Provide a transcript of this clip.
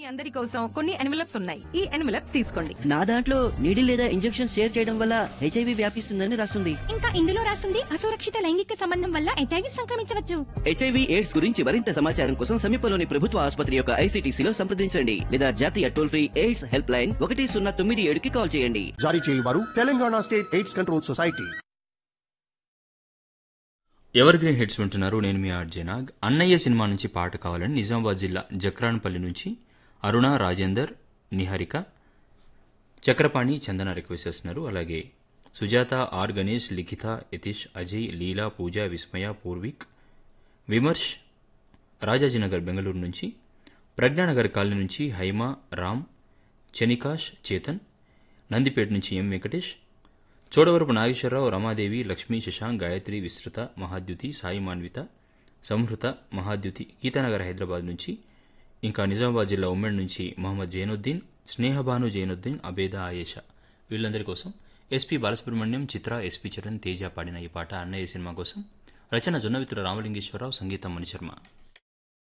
అందరి కోసం కొన్ని ఎన్వలప్స్ ఉన్నాయి ఈ ఎన్వలప్స్ తీసుకోండి నా దాంట్లో నీడిల్ లేదా ఇంజెక్షన్ షేర్ చేయడం వల్ల హెచ్ఐవి వ్యాపిస్తుందని రాస్తుంది ఇంకా ఇందులో రాసింది అసురక్షిత లైంగిక సంబంధం వల్ల హెచ్ఐవి సంక్రమించవచ్చు హెచ్ఐవి ఎయిడ్స్ గురించి మరింత సమాచారం కోసం సమీపంలోని ప్రభుత్వ ఆసుపత్రి యొక్క ఐసీటీసీలో సంప్రదించండి లేదా జాతీయ toll free AIDS help line ఒకటి సున్నా తొమ్మిది ఏడుకి కాల్ చేయండి జారీ చేయవారు Telangana State AIDS Control Society ever green hits వింటున్నారు నేను మీ ఆర్జేనాగ్ అన్నయ్య సినిమా నుంచి పాట కావాలని నిజామాబాద్ జిల్లా జక్రాన్పల్లి నుంచి అరుణ రాజేందర్ నిహారిక చక్రపాణి చందన రిక్వెస్ట్ చేస్తున్నారు అలాగే సుజాత ఆర్ గణేష్ లిఖిత యతీష్ అజయ్ లీలా పూజ విస్మయ పూర్విక్ విమర్శ్ రాజాజీనగర్ బెంగళూరు నుంచి ప్రజ్ఞానగర్ కాలనీ నుంచి హైమ రామ్ చనికాష్ చేతన్ నందిపేట నుంచి ఎం వెంకటేష్ చోడవరపు నాగేశ్వరరావు రమాదేవి లక్ష్మీ శశాంక్ గాయత్రి విస్తృత మహాద్యుతి సాయి మాన్విత సంహృత మహాద్యుతి గీతానగర్ హైదరాబాద్ నుంచి ఇంకా నిజామాబాద్ జిల్లా ఉమ్మడి నుంచి మహమ్మద్ జైనుద్దీన్ స్నేహబాను జైనుద్దీన్ అబేదా ఆయేషా వీళ్ళందరి కోసం ఎస్పీ బాలసుబ్రహ్మణ్యం చిత్ర ఎస్పీ చరణ్ తేజ పాడిన ఈ పాట అన్నయ్య సినిమా కోసం రచన జొన్నవిత్ర రామలింగేశ్వరరావు సంగీతం మణిశర్మ